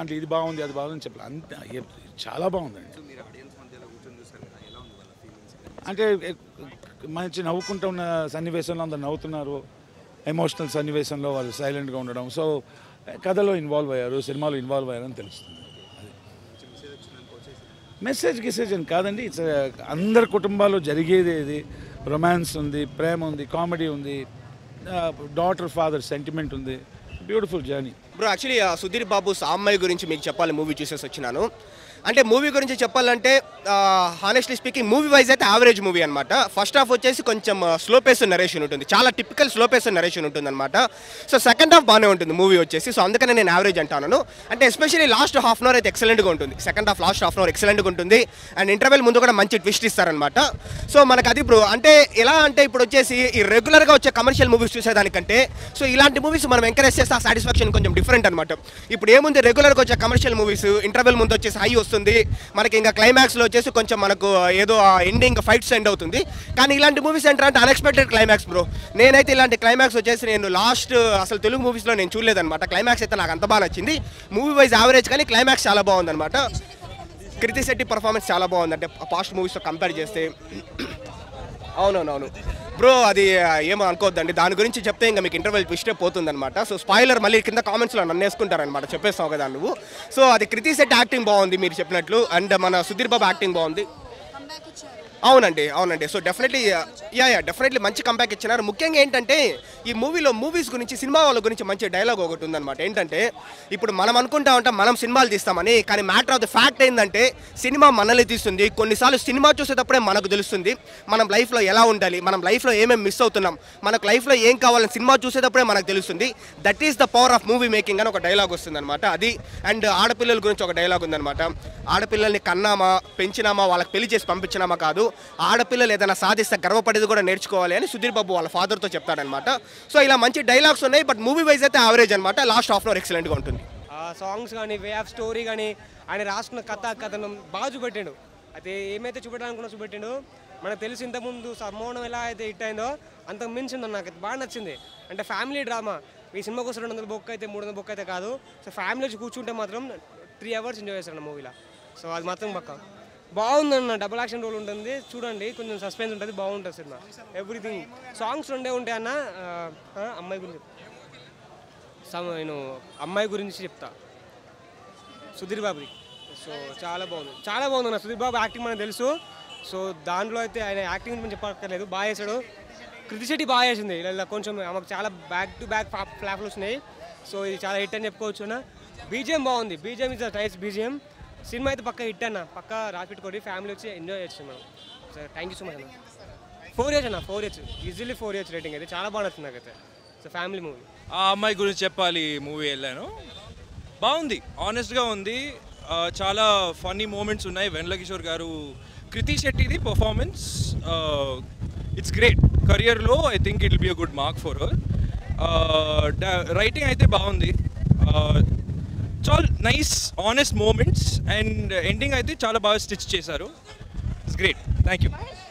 దాంట్లో ఇది బాగుంది అది బాగుంది చెప్పాలి అంత ఏ- చాలా బాగుందండి మీరు ఆడియన్స్ మధ్యలో కూర్చొని చూస్తారు కదా ఎలా ఉంది వాళ్ళ ఫీలింగ్స్ అంటే ఎ- మంచి నవ్వుకుంటూ ఉన్న సన్నివేశంలో అందరు నవ్వుతున్నారు ఎమోషనల్ సన్నివేశంలో వాళ్ళు సైలెంట్గా ఉండడం సో కథలో ఇన్వాల్వ్ అయ్యారు సినిమాలో ఇన్వాల్వ్ అయ్యారని తెలుస్తుంది అది మెసేజ్ గిసేజ్ అని కాదండి ఇట్స్ అందరి కుటుంబాల్లో జరిగేది ఇది రొమాన్స్ ఉంది ప్రేమ ఉంది కామెడీ ఉంది డాటర్ ఫాదర్ సెంటిమెంట్ ఉంది beautiful journey bro actually Sudheer Babu సామ్మాయి గురించి మీకు చెప్పాలి మూవీ చూసేసి వచ్చినాను అంటే మూవీ గురించి చెప్పాలంటే హానెస్ట్లీ స్పీకింగ్ మూవీ వైజ్ అయితే యావరేజ్ మూవీ అనమాట ఫస్ట్ హాఫ్ వచ్చేసి కొంచెం స్లో పేస్ నరేషన్ ఉంటుంది చాలా టిపికల్ స్లో పేస్ నరేషన్ ఉంటుంది అనమాట సో సెకండ్ హాఫ్ బాగానే ఉంటుంది మూవీ వచ్చేసి సో అందుకనే నేను యావరేజ్ అంటాను అంటే especially last half an hour అయితే ఎక్సలెంట్గా ఉంటుంది second half last half an hour ఎక్సలెంట్గా ఉంటుంది అండ్ ఇంటర్వెల్ ముందు కూడా మంచి ట్విస్ట్ ఇస్తారనమాట సో మనకు అది బ్రో అంటే ఎలా అంటే ఇప్పుడు వచ్చేసి ఈ రెగ్యులర్గా వచ్చే కమర్షియల్ మూవీస్ చూసేదానికంటే సో ఇలాంటి మూవీస్ మనం ఎంకరేజ్ చేస్తే ఆ సాటిస్ఫాక్షన్ కొంచెం డిఫరెంట్ అనమాట ఇప్పుడు ఏముంది రెగ్యులర్గా వచ్చే కమర్షియల్ మూవీస్ ఇంటర్వెల్ ముందు వచ్చేసి హై వస్తుంది మనకి ఇంకా క్లైమాక్స్లో వచ్చేసి కొంచెం మనకు ఏదో ఎండింగ్ ఫైట్స్ ఎండ్ అవుతుంది కానీ ఇలాంటి మూవీస్ ఏంటంటే అన్ఎక్స్పెక్టెడ్ క్లైమాక్స్ బ్రో నేనైతే ఇలాంటి క్లైమాక్స్ వచ్చేసి నేను లాస్ట్ అసలు తెలుగు మూవీస్లో నేను చూడలేదన్నమాట క్లైమాక్స్ అయితే నాకు అంత బాగా నచ్చింది మూవీ వైజ్ యావరేజ్ కానీ క్లైమాక్స్ చాలా బాగుందన్నమాట కృతి శెట్టి పర్ఫార్మెన్స్ చాలా బాగుంది అంటే పాస్ట్ మూవీస్తో కంపేర్ చేస్తే అవునవునవును బ్రో అది ఆ, ఏమో అనుకోవద్దండి దాని గురించి చెప్తే ఇంకా మీకు ఇంటర్వెల్ ట్విస్టే పోతుందన్నమాట సో స్పాయిలర్ మళ్ళీ కింద కామెంట్స్లో నన్ను వేసుకుంటారనమాట చెప్పేస్తావు కదా నువ్వు సో అది కృతి సెట్ యాక్టింగ్ బాగుంది మీరు చెప్పినట్లు అండ్ మన సుధీర్ బాబు యాక్టింగ్ బాగుంది అవునండి అవునండి so definitely yeah yeah definitely మంచి కంబ్యాక్ ఇచ్చినారు ముఖ్యంగా ఏంటంటే ఈ మూవీలో మూవీస్ గురించి సినిమా వాళ్ళ గురించి మంచి డైలాగ్ ఒకటి ఉందన్నమాట ఏంటంటే ఇప్పుడు మనం అనుకుంటా ఉంటాం మనం సినిమాలు తీస్తామని కానీ మ్యాటర్ ఆఫ్ ద ఫ్యాక్ట్ ఏంటంటే సినిమా మనల్ని తీస్తుంది కొన్నిసార్లు సినిమా చూసేటప్పుడే మనకు తెలుస్తుంది మనం లైఫ్లో ఎలా ఉండాలి మనం లైఫ్లో ఏమేమి మిస్ అవుతున్నాం మనకు లైఫ్లో ఏం కావాలని సినిమా చూసేటప్పుడే మనకు తెలుస్తుంది that is the power of movie making అని ఒక డైలాగ్ వస్తుందన్నమాట అది అండ్ ఆడపిల్లల గురించి ఒక డైలాగ్ ఉందన్నమాట ఆడపిల్లల్ని కన్నామా పెంచినామా వాళ్ళకి పెళ్లి చేసి పంపించినామా కాదు ఆడపిల్లలు ఏదైనా సాధిస్తే గర్వపడేది కూడా నేర్చుకోవాలి అని సుధీర్ బాబు వాళ్ళ ఫాదర్తో చెప్తాడనమాట సో ఇలా మంచి డైలాగ్స్ ఉన్నాయి బట్ మూవీ వైజ్ అయితే యావరేజ్ అనమాట లాస్ట్ హాఫ్ అన్ అవర్ ఎక్సలెంట్గా ఉంటుంది ఆ సాంగ్స్ కానీ వే ఆఫ్ స్టోరీ కానీ ఆయన రాసుకున్న కథ కథనం బాగా చూపెట్టాడు అయితే ఏమైతే చూపెట్టాలనుకున్నా చూపెట్టాడు మనకు తెలిసి ఇంతకుముందు సమ్మోహనం ఎలా అయితే హిట్ అయిందో అంతకు మించింది నాకు అయితే బాగా నచ్చింది అంటే ఫ్యామిలీ డ్రామా ఈ సినిమా కోసం రెండు వందల బొక్క అయితే మూడు వందల బొక్క అయితే కాదు సో ఫ్యామిలీ వచ్చి కూర్చుంటే మాత్రం త్రీ అవర్స్ ఎంజాయ్ చేస్తాను మూవీలో సో అది మాత్రం పక్క బాగుందన్న డబుల్ యాక్షన్ రోల్ ఉంటుంది చూడండి కొంచెం సస్పెన్స్ ఉంటుంది బాగుంటుంది సినిమా ఎవ్రీథింగ్ సాంగ్స్ రెండే ఉంటాయి అన్న ఆ, ఆ, అమ్మాయి గురించి సమ నేను అమ్మాయి గురించి చెప్తా సుధీర్ బాబుది సో చాలా బాగుంది చాలా బాగుంది అన్న సుధీర్ బాబు యాక్టింగ్ మనకు తెలుసు సో దాంట్లో అయితే ఆయన యాక్టింగ్ గురించి చెప్పక్కర్లేదు బాగా చేశాడు కృతి శెట్టి బాగా చేసింది ఇలా ఇలా కొంచెం ఆమెకు చాలా బ్యాక్ టు బ్యాక్ ఫ్లాప్లు వచ్చినాయి సో ఇది చాలా హిట్ అని చెప్పుకోవచ్చు అన్న బీజిఎం బాగుంది BGM is nice BGM cinema అయితే పక్క హిట్ అన్న పక్క రాపిట్టుకోండి ఫ్యామిలీ వచ్చి ఎంజాయ్ చేయొచ్చు మనం sir thank you so much అన్న ఫోర్ ఇయర్స్ అన్న four years easily four years rating అయితే చాలా బాగా నచ్చింది నాకైతే సో ఫ్యామిలీ మూవీ ఆ అమ్మాయి గురించి చెప్పాలి మూవీ వెళ్ళాను బాగుంది ఆనెస్ట్గా ఉంది ఆ, చాలా ఫన్నీ మూమెంట్స్ ఉన్నాయి వెన్నెల కిషోర్ గారు కృతి శెట్టిది పర్ఫార్మెన్స్ ఇట్స్ గ్రేట్ కెరియర్లో I think it be a good mark for her writing అయితే బాగుంది చాలా nice honest moments and ending అయితే చాలా బాగా స్టిచ్ చేశారు it's great thank you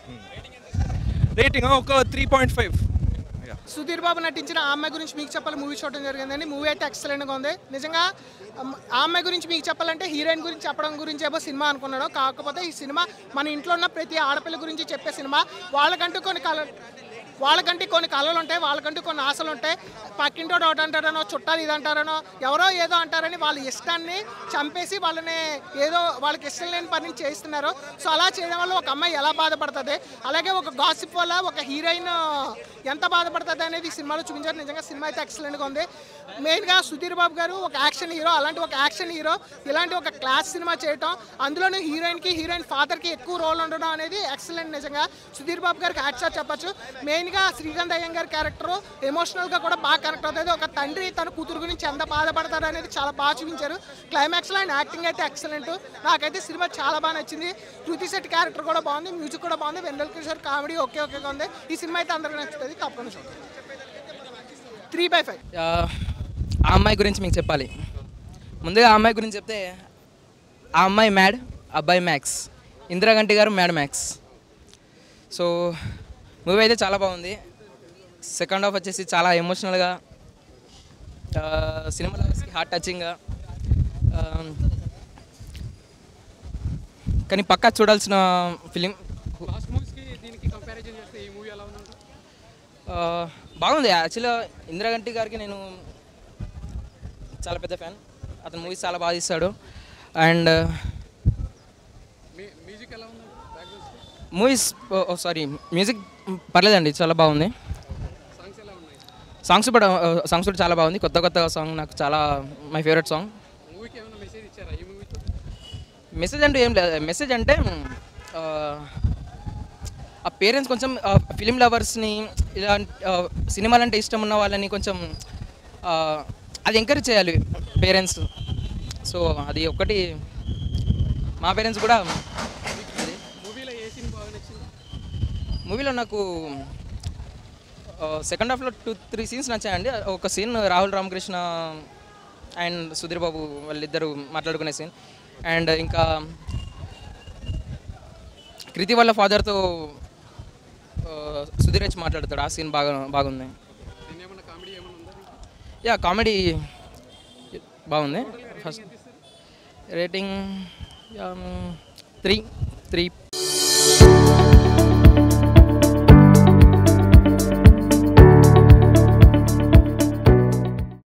rating ఒక three point five Sudheer Babu నటించిన ఆ అమ్మాయి గురించి మీకు చెప్పాలి మూవీ చూడడం జరిగిందండి మూవీ అయితే ఎక్సలెంట్గా ఉంది నిజంగా అమ్- ఆ అమ్మాయి గురించి మీకు చెప్పాలంటే హీరోయిన్ గురించి చెప్పడం గురించి ఏమో సినిమా అనుకున్నాడు కాకపోతే ఈ సినిమా మన ఇంట్లో ఉన్న ప్రతి ఆడపిల్ల గురించి చెప్పే సినిమా వాళ్ళకంటూ కొన్ని కళ వాళ్ళకంటే కొన్ని కళలు ఉంటాయి వాళ్ళకంటూ కొన్ని ఆశలు ఉంటాయి పక్కింటోడు ఒకటి అంటారనో చుట్టాలు ఇది అంటారనో ఎవరో ఏదో అంటారని వాళ్ళ ఇష్టాన్ని చంపేసి వాళ్ళని ఏదో వాళ్ళకి ఇష్టం లేని పనిని చేయిస్తున్నారు సో అలా చేయడం వల్ల ఒక అమ్మాయి ఎలా బాధపడుతుంది అలాగే ఒక గాసిప్ వల్ల ఒక హీరోయిన్ ఎంత బాధపడుతుంది అనేది ఈ సినిమాలో చూపించారు నిజంగా సినిమా అయితే ఎక్సలెంట్గా ఉంది మెయిన్గా సుధీర్ బాబు గారు ఒక యాక్షన్ హీరో అలాంటి ఒక యాక్షన్ హీరో ఇలాంటి ఒక క్లాస్ సినిమా చేయటం అందులోనూ హీరోయిన్కి హీరోయిన్ ఫాదర్కి ఎక్కువ రోల్ ఉండడం అనేది ఎక్సలెంట్ నిజంగా సుధీర్ బాబు గారికి హ్యాట్సాప్ చెప్పచ్చు మెయిన్గా శ్రీకాంత్ అయ్యం గారి క్యారెక్టర్ ఎమోషనల్గా కూడా బాగా కనెక్ట్ అవుతుంది ఒక తండ్రి తన కూతురు గురించి ఎంత బాధపడతారు అనేది చాలా బాగా చూపించారు క్లైమాక్స్లో ఆయన యాక్టింగ్ అయితే ఎక్సలెంట్ నాకైతే సినిమా చాలా బాగా నచ్చింది కృతి శెట్టి క్యారెక్టర్ కూడా బాగుంది మ్యూజిక్ కూడా బాగుంది వెన్నెల కిషోర్ కామెడీ ఓకే ఓకేగా ఉంది ఈ సినిమా అయితే అందరికీ నచ్చుతుంది తప్పకుండా చూడండి త్రీ బై ఫైవ్ ఆ ఆ అమ్మాయి గురించి మీకు చెప్పాలి ముందుగా ఆ అమ్మాయి గురించి చెప్తే ఆ అమ్మాయి మ్యాడ్ అబ్బాయి మ్యాక్స్ ఇందిరాగంటి గారు మ్యాడ్ మ్యాక్స్ సో మూవీ అయితే చాలా బాగుంది సెకండ్ హాఫ్ వచ్చేసి చాలా ఎమోషనల్గా సినిమాలో హార్ట్ టచింగ్గా కానీ పక్కా చూడాల్సిన ఫిలిం లాస్ట్ మూవీస్కి దీనికి కంపారిజన్ చేస్తే ఈ మూవీ ఎలా ఉందంటే బాగుంది యాక్చువల్గా ఇందిరాగంటి గారికి నేను చాలా పెద్ద ఫ్యాన్ అతను మూవీస్ చాలా బాగా తీస్తాడు అండ్ మీ మ్యూజిక్ ఎలా ఉందండి బ్యాక్గ్రౌండ్ మూవీస్ సారీ మ్యూజిక్ పర్లేదండి చాలా బాగుంది సాంగ్స్ ఎలా ఉన్నాయి సాంగ్స్ కూడా సాంగ్స్ కూడా చాలా బాగుంది కొత్త కొత్త సాంగ్ నాకు చాలా మై ఫేవరెట్ సాంగ్ మూవీకి ఏమైనా మెసేజ్ ఇచ్చారా ఈ మూవీతో మెసేజ్ అంటే ఏం లేదు మెసేజ్ అంటే ఆ, ఆ పేరెంట్స్ కొంచెం ఫిలిం లవర్స్ని ఇలా సినిమాలు అంటే ఇష్టం ఉన్న వాళ్ళని కొంచెం ఆ, అది ఎంకరేజ్ చేయాలి పేరెంట్స్ సో అది ఒకటి మా పేరెంట్స్ కూడా అది మూవీలో ఏ సీన్ బాగా నచ్చింది మూవీలో నాకు సెకండ్ హాఫ్లో టూ త్రీ సీన్స్ నచ్చాయండి ఒక సీన్ రాహుల్ రామకృష్ణ అండ్ సుధీర్ బాబు వాళ్ళిద్దరు మాట్లాడుకునే సీన్ అండ్ ఇంకా కృతి వాళ్ళ ఫాదర్తో సుధీర్ వచ్చి మాట్లాడతాడు ఆ సీన్ బాగా బాగుంది దీన్ని ఏమన్నా కామెడీ ఏమైనా ఉందా యా కామెడీ బాగుంది ఫస్ట్ రేటింగ్ త్రీ త్రీ